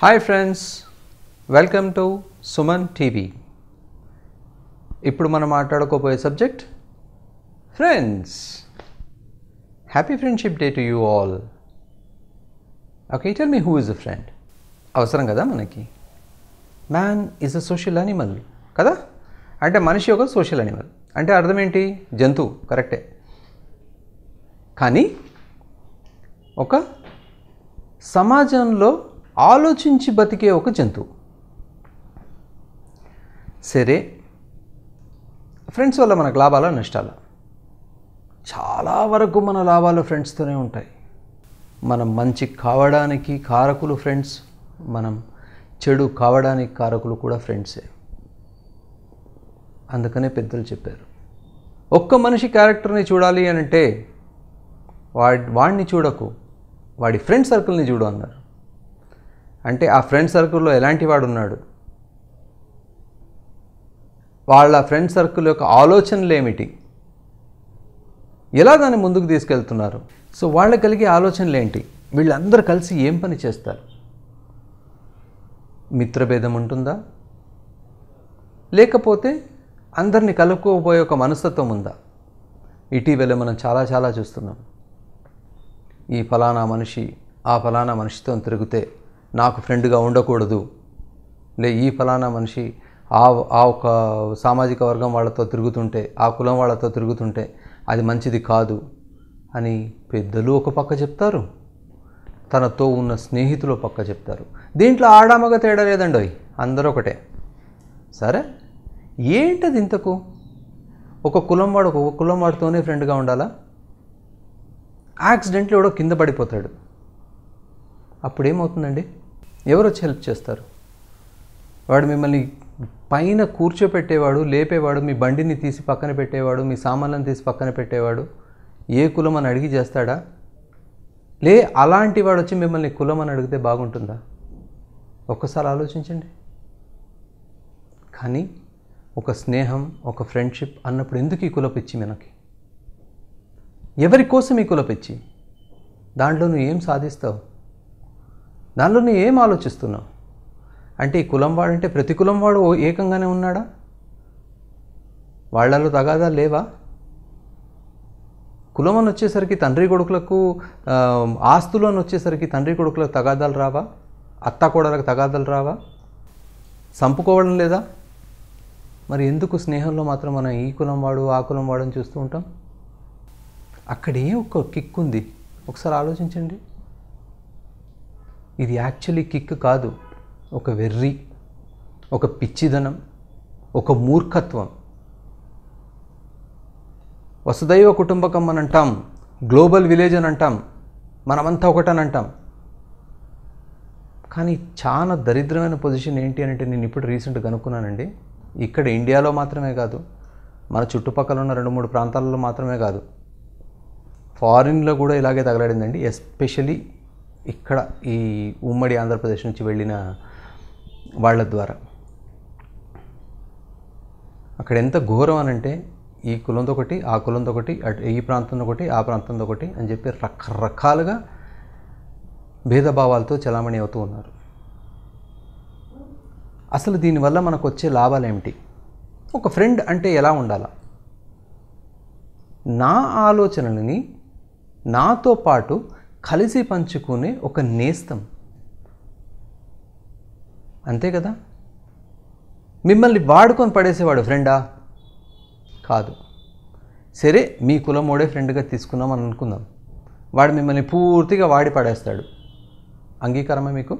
hi friends welcome to Suman TV ఇప్పుడు మనం మాట్లాడుకోబోయే subject friends happy friendship day to you all okay tell me who is a friend అవసరం కదా మనకి man is a social animal కదా అంటే మనిషి ఒక సోషల్ అనిమల్ అంటే అర్థం ఏంటి జంతువు కరెక్టే కానీ ఒక సమాజంలో ఆలోచించి బతికే ఒక జంతువు సరే ఫ్రెండ్స్ వల్ల మనకు లాభాలా నష్టాలా చాలా వరకు మన లాభాలు ఫ్రెండ్స్తోనే ఉంటాయి మనం మంచి కావడానికి కారకులు ఫ్రెండ్స్ మనం చెడు కావడానికి కారకులు కూడా ఫ్రెండ్సే అందుకనే పెద్దలు చెప్పారు ఒక్క మనిషి క్యారెక్టర్ని చూడాలి అని అంటే వాడి వాడిని చూడకు వాడి ఫ్రెండ్ సర్కిల్ని చూడు అన్నారు అంటే ఆ ఫ్రెండ్ సర్కిల్లో ఎలాంటి వాడు ఉన్నాడు వాళ్ళ ఫ్రెండ్ సర్కిల్ యొక్క ఆలోచనలు ఏమిటి ఎలా దాన్ని ముందుకు తీసుకెళ్తున్నారు సో వాళ్ళకి కలిగే ఆలోచనలు ఏంటి వీళ్ళందరూ కలిసి ఏం పని చేస్తారు మిత్రభేదం ఉంటుందా లేకపోతే అందరినీ కలుపుకోబోయే ఒక మనస్తత్వం ఉందా ఇటీవల మనం చాలా చాలా చూస్తున్నాం ఈ ఫలానా మనిషి ఆ ఫలానా మనిషితో తిరిగితే నాకు ఫ్రెండ్గా ఉండకూడదు లే ఈ ఫలానా మనిషి ఆ ఆ ఒక సామాజిక వర్గం వాళ్ళతో తిరుగుతుంటే ఆ కులం వాళ్ళతో తిరుగుతుంటే అది మంచిది కాదు అని పెద్దలు ఒక పక్క చెప్తారు తనతో ఉన్న స్నేహితులు ఒక పక్క చెప్తారు దీంట్లో ఆడామగ తేడా లేదండి అవి అందరూ ఒకటే సరే ఏంటది ఇంతకు ఒక కులం వాడు ఒక కులం వాడితోనే ఫ్రెండ్గా ఉండాలా యాక్సిడెంట్లో ఎవడో కింద పడిపోతాడు అప్పుడు ఏమవుతుందండి ఎవరు వచ్చి హెల్ప్ చేస్తారు వాడు మిమ్మల్ని పైన కూర్చోపెట్టేవాడు లేపేవాడు మీ బండిని తీసి పక్కన పెట్టేవాడు మీ సామాన్లను తీసి పక్కన పెట్టేవాడు ఏ కులం అని అడిగి చేస్తాడా లే అలాంటి వాడు వచ్చి మిమ్మల్ని కులం అని అడిగితే బాగుంటుందా ఒక్కసారి ఆలోచించండి కానీ ఒక స్నేహం ఒక ఫ్రెండ్షిప్ అన్నప్పుడు ఎందుకు ఈ కులపిచ్చి మనకి ఎవరి కోసం ఈ కులపిచ్చి దాంట్లో నువ్వు ఏం సాధిస్తావు దానిలో నువ్వు ఏం ఆలోచిస్తున్నావు అంటే ఈ కులం వాడంటే ప్రతి కులం వాడు ఓ ఏకంగానే ఉన్నాడా వాళ్ళలో తగాదా లేవా కులం అని వచ్చేసరికి తండ్రి కొడుకులకు ఆ, ఆస్తులు అని వచ్చేసరికి తండ్రి కొడుకులకు తగాదాలు రావా అత్త కోడలకు తగాదాలు రావా చంపుకోవడం లేదా మరి ఎందుకు స్నేహంలో మాత్రం మనం ఈ కులం వాడు ఆ కులం వాడు అని చూస్తూ ఉంటాం అక్కడే ఒక కిక్ ఉంది ఒకసారి ఆలోచించండి ఇది యాక్చువల్లీ కిక్ కాదు ఒక వెర్రి ఒక పిచ్చిదనం ఒక మూర్ఖత్వం వసుదైవ కుటుంబకం అని అంటాం గ్లోబల్ విలేజ్ అని అంటాం మనమంతా ఒకటని అంటాం కానీ చాలా దరిద్రమైన పొజిషన్ ఏంటి అని అంటే నేను ఇప్పుడు రీసెంట్గా కనుక్కున్నానండి ఇక్కడ ఇండియాలో మాత్రమే కాదు మన చుట్టుపక్కల ఉన్న రెండు మూడు ప్రాంతాలలో మాత్రమే కాదు ఫారిన్లో కూడా ఇలాగే తగలడిందండి ఎస్పెషలీ ఇక్కడ ఈ ఉమ్మడి ఆంధ్రప్రదేశ్ నుంచి వెళ్ళిన వాళ్ళ ద్వారా అక్కడ ఎంత ఘోరం అని అంటే ఈ కులంతో ఒకటి ఆ కులంతో ఒకటి అటు ఈ ప్రాంతంలో ఒకటి ఆ ప్రాంతంలో ఒకటి అని చెప్పి రకరకాలుగా భేదభావాలతో చలామణి అవుతూ ఉన్నారు అసలు దీనివల్ల మనకు వచ్చే లాభాలు ఏమిటి ఒక ఫ్రెండ్ అంటే ఎలా ఉండాలా నా ఆలోచనలని నాతో పాటు కలిసి పంచుకునే ఒక నేస్తం అంతే కదా మిమ్మల్ని వాడుకొని పడేసేవాడు ఫ్రెండా కాదు సరే మీ కులం ఓడే ఫ్రెండ్గా తీసుకున్నాం అని అనుకుందాం వాడు మిమ్మల్ని పూర్తిగా వాడి పడేస్తాడు అంగీకారమే మీకు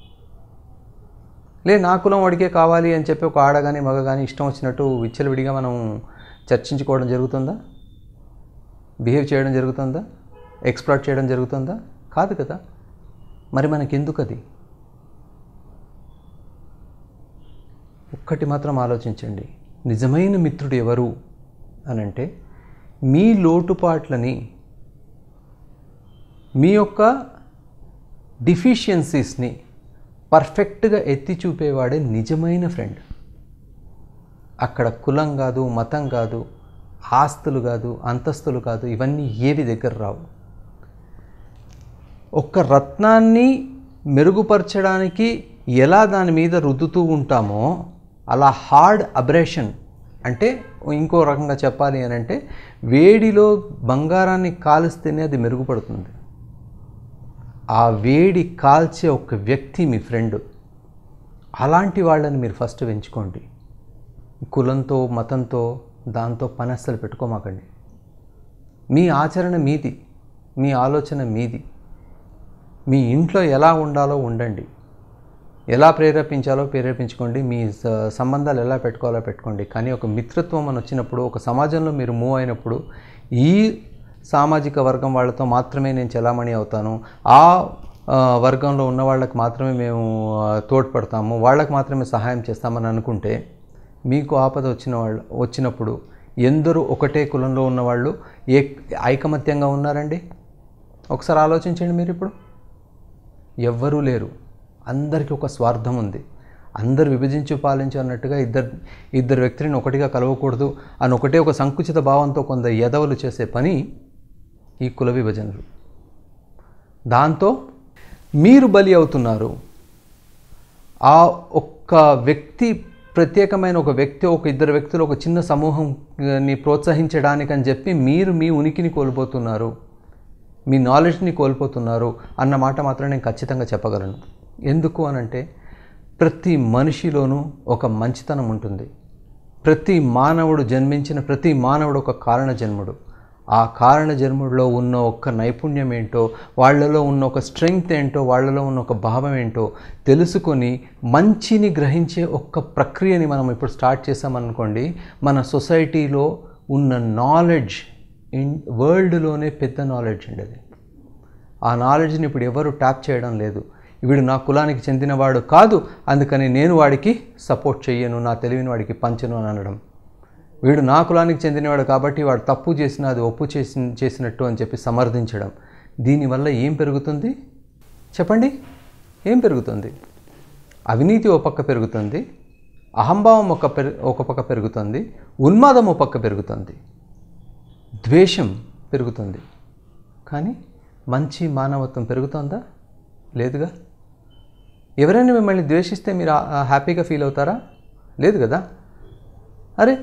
లే నా కులం వాడికే కావాలి అని చెప్పి ఒక ఆడ కానీ మగ కానీ ఇష్టం వచ్చినట్టు విచ్చలవిడిగా మనం చర్చించుకోవడం జరుగుతుందా బిహేవ్ చేయడం జరుగుతుందా ఎక్స్ప్లాట్ చేయడం జరుగుతుందా కాదు కదా మరి మనకెందుకు అది ఒక్కటి మాత్రం ఆలోచించండి నిజమైన మిత్రుడు ఎవరు అని అంటే మీ లోటుపాట్లని మీ యొక్క డిఫిషియన్సీస్ని పర్ఫెక్ట్గా ఎత్తి చూపేవాడే నిజమైన ఫ్రెండ్ అక్కడ కులం కాదు మతం కాదు ఆస్తులు కాదు అంతస్తులు కాదు ఇవన్నీ ఏవి దగ్గర రావు ఒక్క రత్నాన్ని మెరుగుపరచడానికి ఎలా దాని మీద రుద్దుతూ ఉంటామో అలా హార్డ్ అబ్రేషన్ అంటే ఇంకో రకంగా చెప్పాలి అని అంటే వేడిలో బంగారాన్ని కాలుస్తేనే అది మెరుగుపడుతుంది ఆ వేడి కాల్చే ఒక వ్యక్తి మీ ఫ్రెండ్ అలాంటి వాళ్ళని మీరు ఫస్ట్ పెంచుకోండి కులంతో మతంతో దాంతో పని అస్సలు పెట్టుకోమాకండి మీ ఆచరణ మీది మీ ఆలోచన మీది మీ ఇంట్లో ఎలా ఉండాలో ఉండండి ఎలా ప్రేరేపించాలో ప్రేరేపించుకోండి మీ స- సంబంధాలు ఎలా పెట్టుకోవాలో పెట్టుకోండి కానీ ఒక మిత్రత్వం అని వచ్చినప్పుడు ఒక సమాజంలో మీరు మూవ్ అయినప్పుడు ఈ సామాజిక వర్గం వాళ్ళతో మాత్రమే నేను చెలామణి అవుతాను ఆ ఆ, వర్గంలో ఉన్న వాళ్ళకి మాత్రమే మేము ఆ, తోడ్పడతాము వాళ్ళకి మాత్రమే సహాయం చేస్తామని అనుకుంటే మీకు ఆపద వచ్చిన వాళ్ళు వచ్చినప్పుడు ఎందరూ ఒకటే కులంలో ఉన్నవాళ్ళు ఏ ఐకమత్యంగా ఉన్నారండి ఒకసారి ఆలోచించండి మీరు ఇప్పుడు ఎవ్వరూ లేరు అందరికీ ఒక స్వార్థం ఉంది అందరు విభజించి పాలించు అన్నట్టుగా ఇద్దరు ఇద్దరు వ్యక్తులను ఒకటిగా కలవకూడదు అని ఒకటే ఒక సంకుచిత భావంతో కొందరు ఎదవలు చేసే పని ఈ కుల విభజనలు దాంతో మీరు బలి అవుతున్నారు ఆ ఒక్క వ్యక్తి ప్రత్యేకమైన ఒక వ్యక్తి ఒక ఇద్దరు వ్యక్తులు ఒక చిన్న సమూహంని ప్రోత్సహించడానికని చెప్పి మీరు మీ ఉనికిని కోల్పోతున్నారు మీ నాలెడ్జ్ని కోల్పోతున్నారు అన్న మాట మాత్రం నేను ఖచ్చితంగా చెప్పగలను ఎందుకు అనంటే ప్రతి మనిషిలోనూ ఒక మంచితనం ఉంటుంది ప్రతి మానవుడు జన్మించిన ప్రతి మానవుడు ఒక కారణ జన్ముడు ఆ కారణ జన్ముడిలో ఉన్న ఒక నైపుణ్యం ఏంటో వాళ్ళలో ఉన్న ఒక స్ట్రెంగ్త్ ఏంటో వాళ్ళలో ఉన్న ఒక భావం ఏంటో తెలుసుకొని మంచిని గ్రహించే ఒక్క ప్రక్రియని మనం ఇప్పుడు స్టార్ట్ చేసామనుకోండి మన సొసైటీలో ఉన్న నాలెడ్జ్ ఇన్ వరల్డ్లోనే పెద్ద నాలెడ్జ్ అండి అది ఆ నాలెడ్జ్ని ఇప్పుడు ఎవరు ట్యాప్ చేయడం లేదు వీడు నా కులానికి చెందినవాడు కాదు అందుకని నేను వాడికి సపోర్ట్ చెయ్యను నా తెలివిని వాడికి పంచను అని అనడం వీడు నా కులానికి చెందినవాడు కాబట్టి వాడు తప్పు చేసిన అది ఒప్పు చేసి చేసినట్టు అని చెప్పి సమర్థించడం దీనివల్ల ఏం పెరుగుతుంది చెప్పండి ఏం పెరుగుతుంది అవినీతి ఒక పక్క పెరుగుతుంది అహంభావం ఒక పెరు ఒక పక్క పెరుగుతుంది ఉన్మాదం ఒక పక్క పెరుగుతుంది ద్వేషం పెరుగుతుంది కానీ మంచి మానవత్వం పెరుగుతుందా లేదుగా ఎవరైనా మిమ్మల్ని ద్వేషిస్తే మీరు ఆ- ఆ హ్యాపీగా ఫీల్ అవుతారా లేదు కదా అరే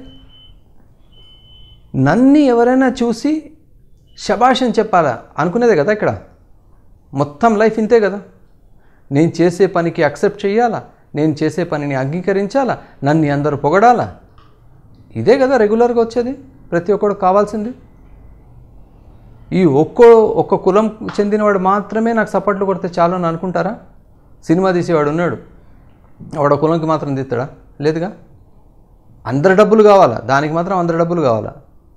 నన్ని ఎవరైనా చూసి శబాష్ అని చెప్పాలా అనుకునేదే కదా ఇక్కడ మొత్తం లైఫ్ ఇంతే కదా నేను చేసే పనికి అక్సెప్ట్ చేయాలా నేను చేసే పనిని అంగీకరించాలా నన్ను అందరూ పొగడాలా ఇదే కదా రెగ్యులర్గా వచ్చేది ప్రతి ఒక్కడు కావాల్సింది ఈ ఒక్కో ఒక్క కులం చెందినవాడు మాత్రమే నాకు సపోర్ట్లు కొడితే చాలు అని అనుకుంటారా సినిమా తీసేవాడు ఉన్నాడు వాడు ఒక కులంకి మాత్రం తీస్తాడా లేదుగా అందరి డబ్బులు కావాలా దానికి మాత్రం అందరి డబ్బులు కావాలా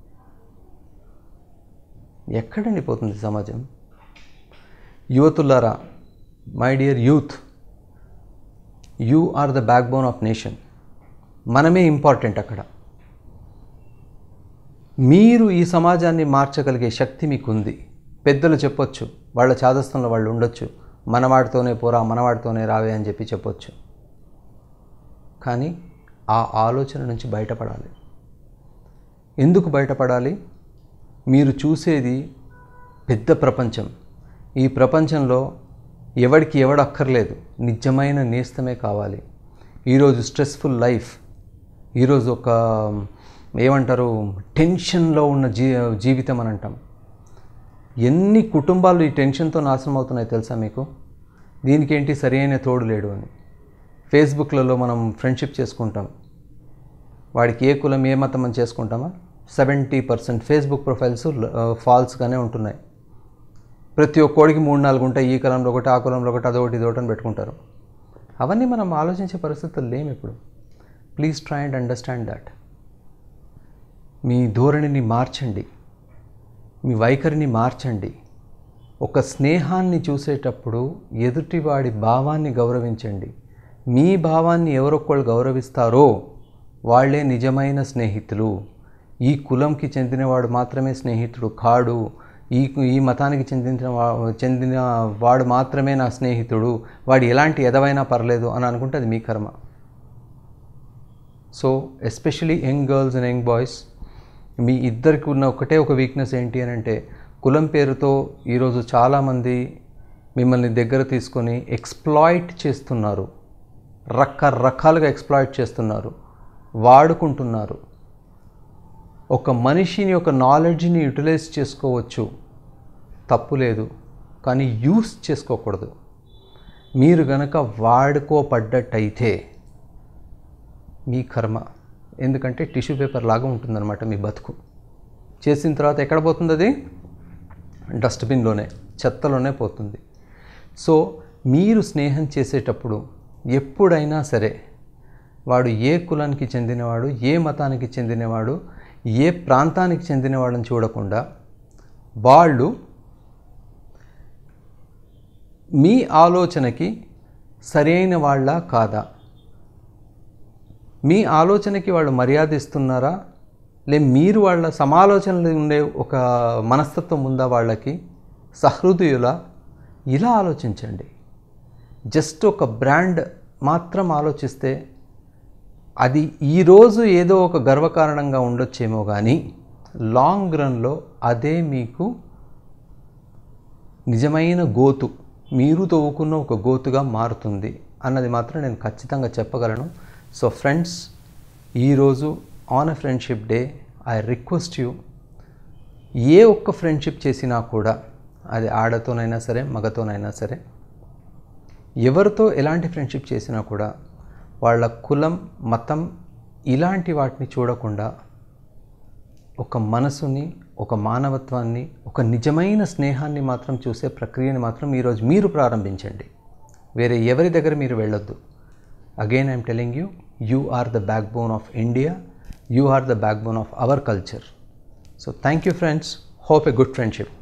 ఎక్కడండి పోతుంది సమాజం యువతులారా my dear youth you are the backbone of nation మనమే ఇంపార్టెంట్ అక్కడ మీరు ఈ సమాజాన్ని మార్చగలిగే శక్తి మీకుంది పెద్దలు చెప్పొచ్చు వాళ్ళ చాదస్తంలో వాళ్ళు ఉండొచ్చు మనవాడితోనే పోరా మనవాడితోనే రావే అని చెప్పి చెప్పొచ్చు కానీ ఆ ఆలోచన నుంచి బయటపడాలి ఎందుకు బయటపడాలి మీరు చూసేది పెద్ద ప్రపంచం ఈ ప్రపంచంలో ఎవడికి ఎవడు అక్కర్లేదు నిజమైన నేస్తమే కావాలి ఈరోజు స్ట్రెస్ఫుల్ లైఫ్ ఈరోజు ఒక ఏమంటారు టెన్షన్లో ఉన్న జీ జీవితం అని అంటాం ఎన్ని కుటుంబాలు ఈ టెన్షన్తో నాశనం అవుతున్నాయి తెలుసా మీకు దీనికేంటి సరైన తోడు లేడు అని ఫేస్బుక్లలో మనం ఫ్రెండ్షిప్ చేసుకుంటాం వాడికి ఏ కులం ఏ మతం అని చేసుకుంటామా సెవెంటీ పర్సెంట్ ఫేస్బుక్ ప్రొఫైల్స్ ఫాల్స్గానే ఉంటున్నాయి ప్రతి ఒక్కోడికి మూడు నాలుగు ఉంటాయి ఈ కులంలో ఒకటి ఆ కులంలో ఒకటి అదొకటి ఇదొకటి అని పెట్టుకుంటారు అవన్నీ మనం ఆలోచించే పరిస్థితులు లేము ఇప్పుడు please try and understand that మీ ధోరణిని మార్చండి మీ వైఖరిని మార్చండి ఒక స్నేహాన్ని చూసేటప్పుడు ఎదుటివాడి భావాన్ని గౌరవించండి మీ భావాన్ని ఎవరొక్కళ్ళు గౌరవిస్తారో వాళ్ళే నిజమైన స్నేహితులు ఈ కులంకి చెందినవాడు మాత్రమే స్నేహితుడు కాడు ఈ ఈ మతానికి చెందిన వా- చెందిన వాడు మాత్రమే నా స్నేహితుడు వాడు ఎలాంటి ఎదవైనా పర్లేదు అని అనుకుంటే అది మీ కర్మ so especially young girls and young boys మీ ఇద్దరికి ఉన్న ఒకటే ఒక వీక్నెస్ ఏంటి అని అంటే కులం పేరుతో ఈరోజు చాలామంది మిమ్మల్ని దగ్గర తీసుకొని ఎక్స్ప్లాయిట్ చేస్తున్నారు రకరకాలుగా ఎక్స్ప్లాయిట్ చేస్తున్నారు వాడుకుంటున్నారు ఒక మనిషిని ఒక నాలెడ్జ్ని యూటిలైజ్ చేసుకోవచ్చు తప్పు లేదు కానీ యూస్ చేసుకోకూడదు మీరు గనక వాడుకోపడ్డట్టయితే మీ కర్మ ఎందుకంటే టిష్యూ పేపర్ లాగా ఉంటుందన్నమాట మీ బతుకు చేసిన తర్వాత ఎక్కడ పోతుంది అది డస్ట్బిన్లోనే చెత్తలోనే పోతుంది సో మీరు స్నేహం చేసేటప్పుడు ఎప్పుడైనా సరే వాడు ఏ కులానికి చెందినవాడు ఏ మతానికి చెందినవాడు ఏ ప్రాంతానికి చెందినవాడని చూడకుండా వాళ్ళు మీ ఆలోచనకి సరైన వాళ్ళ కాదా మీ ఆలోచనకి వాళ్ళు మర్యాద ఇస్తున్నారా లే మీరు వాళ్ళ సమాలోచనలు ఉండే ఒక మనస్తత్వం ఉందా వాళ్ళకి సహృదయుల ఇలా ఆలోచించండి జస్ట్ ఒక బ్రాండ్ మాత్రం ఆలోచిస్తే అది ఈరోజు ఏదో ఒక గర్వకారణంగా ఉండొచ్చేమో కానీ లాంగ్ రన్లో అదే మీకు నిజమైన గోతు మీరు తవ్వుకున్న ఒక గోతుగా మారుతుంది అన్నది మాత్రం నేను ఖచ్చితంగా చెప్పగలను సో ఫ్రెండ్స్ ఈరోజు on a friendship day I request you ఏ ఒక్క ఫ్రెండ్షిప్ చేసినా కూడా అది ఆడతోనైనా సరే మగతోనైనా సరే ఎవరితో ఎలాంటి ఫ్రెండ్షిప్ చేసినా కూడా వాళ్ళ కులం మతం ఇలాంటి వాటిని చూడకుండా ఒక మనసుని ఒక మానవత్వాన్ని ఒక నిజమైన స్నేహాన్ని మాత్రం చూసే ప్రక్రియని మాత్రం ఈరోజు మీరు ప్రారంభించండి వేరే ఎవరి దగ్గర మీరు వెళ్ళొద్దు again I'm telling you you are the backbone of India you are the backbone of our culture so thank you friends hope a good friendship